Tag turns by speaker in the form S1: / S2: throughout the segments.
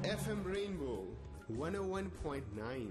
S1: FM Rainbow 101.9.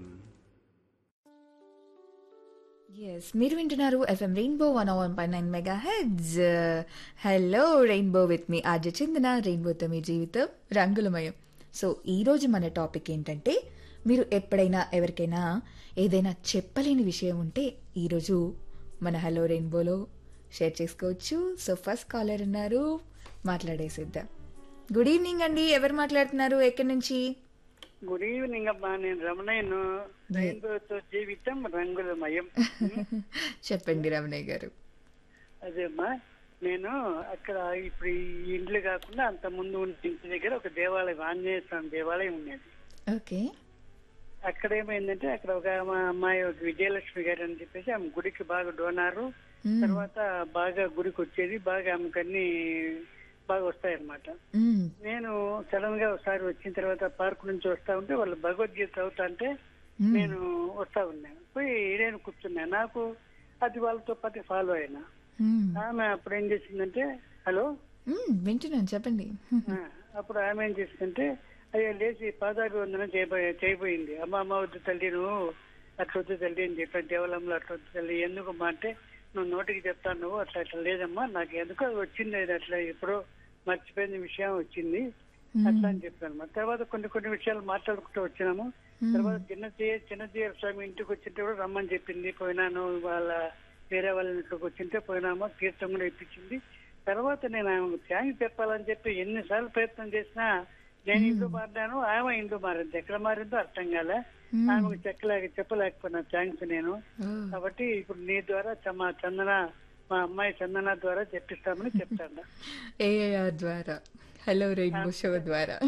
S2: Yes మీరు వింటున్నారు FM Rainbow one one పై nine megahertz Hello Rainbow with me RJ Chandana రెయిన్బోతో మీ జీవితం రంగులమయం సో ఈరోజు మన టాపిక్ ఏంటంటే మీరు ఎప్పుడైనా ఎవరికైనా ఏదైనా చెప్పలేని విషయం ఉంటే ఈరోజు మన హలో రెయిన్బోలో షేర్ చేసుకోవచ్చు సో ఫస్ట్ కాలర్ ఉన్నారు మాట్లాడేసిద్దాం గుడ్ ఈవినింగ్ అండి ఎవరు మాట్లాడుతున్నారు ఎక్కడి నుంచి
S3: గుడ్ ఈవినింగ్ అమ్మా నేను రమణయ్యను రైన్బోతో జీవితం రంగులమయం
S2: చెప్పండి రమణయ్య గారు
S3: అదేమ్మా నేను అక్కడ ఇప్పుడు ఈ ఇండ్లు కాకుండా అంత ముందు ఉన్న ఇంటి దగ్గర ఒక దేవాలయం ఆంజనేయ స్వామి దేవాలయం ఉండేది
S2: ఓకే
S3: అక్కడ ఏమైందంటే అక్కడ ఒక మా అమ్మాయి ఒక విజయలక్ష్మి గారు అని చెప్పేసి ఆమె గుడికి బాగా డోనారు తర్వాత బాగా గుడికి వచ్చేది బాగా ఆమెకు అన్ని బాగా వస్తాయన్నమాట
S2: మ్మ్.
S3: నేను సడన్ గా ఒకసారి వచ్చిన తర్వాత పార్క్ నుంచి వస్తా ఉంటే వాళ్ళు భగవద్గీత చదువుతా అంటే నేను వస్తా ఉన్నాను పోయి నేను కూర్చున్నా నాకు అది వాళ్ళతో పాటు ఫాలో అయినా
S2: మ్మ్.
S3: ఆమె అప్పుడు ఏం చేసిందంటే హలో
S2: మ్మ్, వింటున్నాను చెప్పండి
S3: ఆ, అప్పుడు ఆమె ఏం చేసిందంటే అయ్యో లేచి పాదాభి వందనం చేయబోయే చేయబోయింది అమ్మ అమ్మ వద్దు తల్లి నువ్వు అట్లా వద్దు తల్లి అని చెప్పాను దేవాలయంలో అట్లా వద్దు తల్లి ఎందుకమ్మా అంటే నువ్వు నోటికి చెప్తాను నువ్వు అట్లా అట్లా లేదమ్మా నాకు ఎందుకు అది వచ్చింది అది అట్లా ఎప్పుడో మర్చిపోయిన విషయం వచ్చింది అట్లా అని చెప్పాను అన్నమాట. తర్వాత కొన్ని కొన్ని విషయాలు మాట్లాడుకుంటూ వచ్చినాము తర్వాత చిన్న చిన్నజీయ స్వామి ఇంటికి వచ్చింటే కూడా రమ్మని చెప్పింది పోయినాను వాళ్ళ వేరే వాళ్ళ ఇంట్లోకి వచ్చింటే పోయినామా తీర్థం కూడా ఇప్పించింది తర్వాత నేను ఆమెకు థ్యాంక్స్ చెప్పాలని చెప్పి ఎన్నిసార్లు ప్రయత్నం చేసినా నేను ఇంట్లో మారినాను ఆమె ఇంట్లో మారింది ఎక్కడ మారిందో అర్థం కాలే ఆమెకు చెప్పలేక చెప్పలేకపోయినా థ్యాంక్స్ నేను
S2: ఓ,
S3: కాబట్టి ఇప్పుడు నీ ద్వారా చ- మా చందన మా అమ్మాయి చందన ద్వారా చెప్పిస్తామని చెప్తాను
S2: ఏఐఆర్ ద్వారా హలో రెయిన్బో షో ద్వారా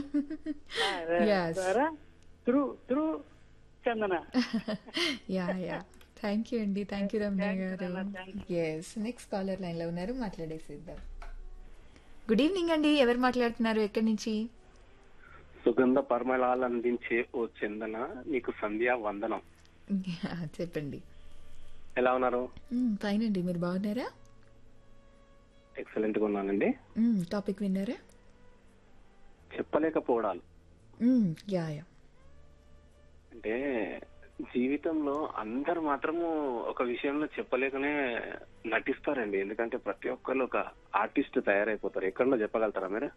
S2: Yes.
S3: ద్వారా through through Chandana
S2: yeah yeah thank you అండి thank you Ramana
S3: Thank you,
S2: గారు
S3: Rama. Thank
S2: yes next caller line లో ఉన్నారు మాట్లాడేసిద్దాం గుడ్ ఈవినింగ్ అండి ఎవరు మాట్లాడుతున్నారు ఎక్కడి నుంచి
S4: సుగంధ పరిమళాలు అందించే ఓ చందన నీకు సంధ్యా వందనం
S2: Yeah, చెప్పండి
S4: ఎలా ఉన్నారు
S2: ఫైన్ అండి మీరు బాగున్నారా
S4: ఎక్సలెంట్ గా ఉన్నానండి
S2: టాపిక్ విన్నారా
S4: చెప్పలేకపోవడాలు
S2: మ్మ్, యా యా
S4: అంటే జీవితంలో అందరు మాత్రము ఒక విషయంలో చెప్పలేకనే నటిస్తారండి ఎందుకంటే ప్రతి ఒక్కళ్ళు ఒక ఆర్టిస్ట్ తయారైపోతారు ఎక్కడో చెప్పగలుగుతారా మీరు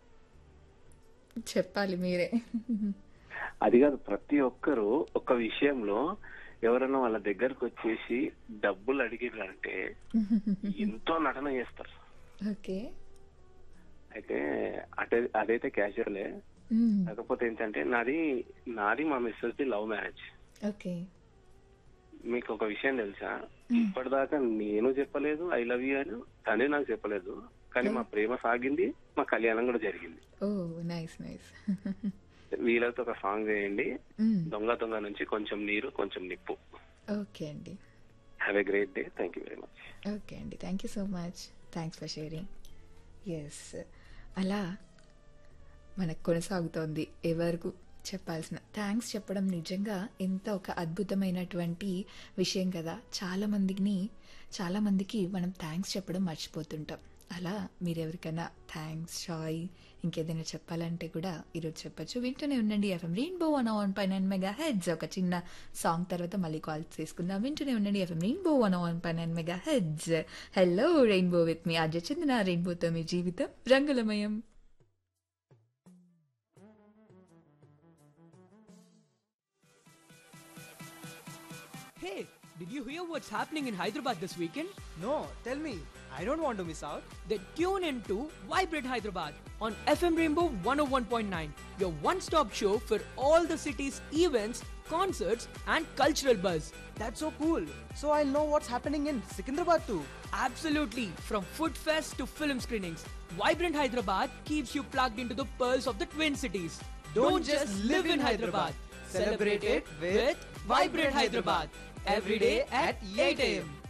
S2: చెప్పాలి మీరే
S4: అది కాదు ప్రతి ఒక్కరు ఒక విషయంలో ఎవరైనా వాళ్ళ దగ్గరకు వచ్చేసి డబ్బులు అడిగిరంటే ఎంతో నటన చేస్తారు
S2: ఓకే
S4: అయితే అటే అదైతే క్యాజువలే
S2: మ్మ్,
S4: కాకపోతే ఏంటంటే నాది నాది మా మిస్సెస్ ది లవ్ మ్యారేజ్
S2: ఓకే
S4: మీకు ఒక విషయం తెలుసా ఇప్పటిదాకా నేను చెప్పలేదు ఐ లవ్ యూ అని తనే నాకు చెప్పలేదు కానీ మా ప్రేమ సాగింది మా కళ్యాణం కూడా జరిగింది
S2: ఓ నైస్ నైస్
S4: వీళ్ళతో ఒక సాంగ్ వేయండి దొంగ దొంగ నుంచి కొంచెం నీరు కొంచెం నిప్పు
S2: ఓకే అండి
S4: have a great day thank you very much
S2: okay అండి thank you so much thanks for sharing yes అలా మనకు కొనసాగుతోంది ఎవరికి చెప్పాల్సిన థ్యాంక్స్ చెప్పడం నిజంగా ఎంత ఒక అద్భుతమైనటువంటి విషయం కదా చాలా మందిని చాలా మందికి మనం థ్యాంక్స్ చెప్పడం మర్చిపోతుంటాం అలా మీరు ఎవరికైనా థ్యాంక్స్ షాయ్ ఇంకేదైనా చెప్పాలంటే కూడా ఈరోజు చెప్పొచ్చు వింటూనే ఉండండి ఎఫ్ఎం రెయిన్బో వన్ వన్ పై నైన్ మెగా హెడ్స్ ఒక చిన్న సాంగ్ తర్వాత మళ్ళీ కాల్ చేసుకుందాం వింటూనే ఉండండి ఎఫ్ఎం రెయిన్బో వన్ వన్ పై nine megahertz Hello Rainbow with me Ajay Chandana రెయిన్బోతో మీ జీవితం రంగులమయం
S5: Hey, did you hear what's happening in Hyderabad this weekend?
S6: No, tell me. I don't want to miss out.
S5: Then tune in to Vibrate Hyderabad on FM Rainbow 101.9, your one stop show for all the city's events, concerts, and cultural buzz.
S6: That's so cool. So I'll know what's happening in Secunderabad too.
S5: Absolutely, from food fest to film screenings, Vibrant Hyderabad keeps you plugged into the pearls of the Twin Cities.
S6: Don't just live in Hyderabad. Celebrate it with Vibrant Hyderabad. Every day at 8 a.m.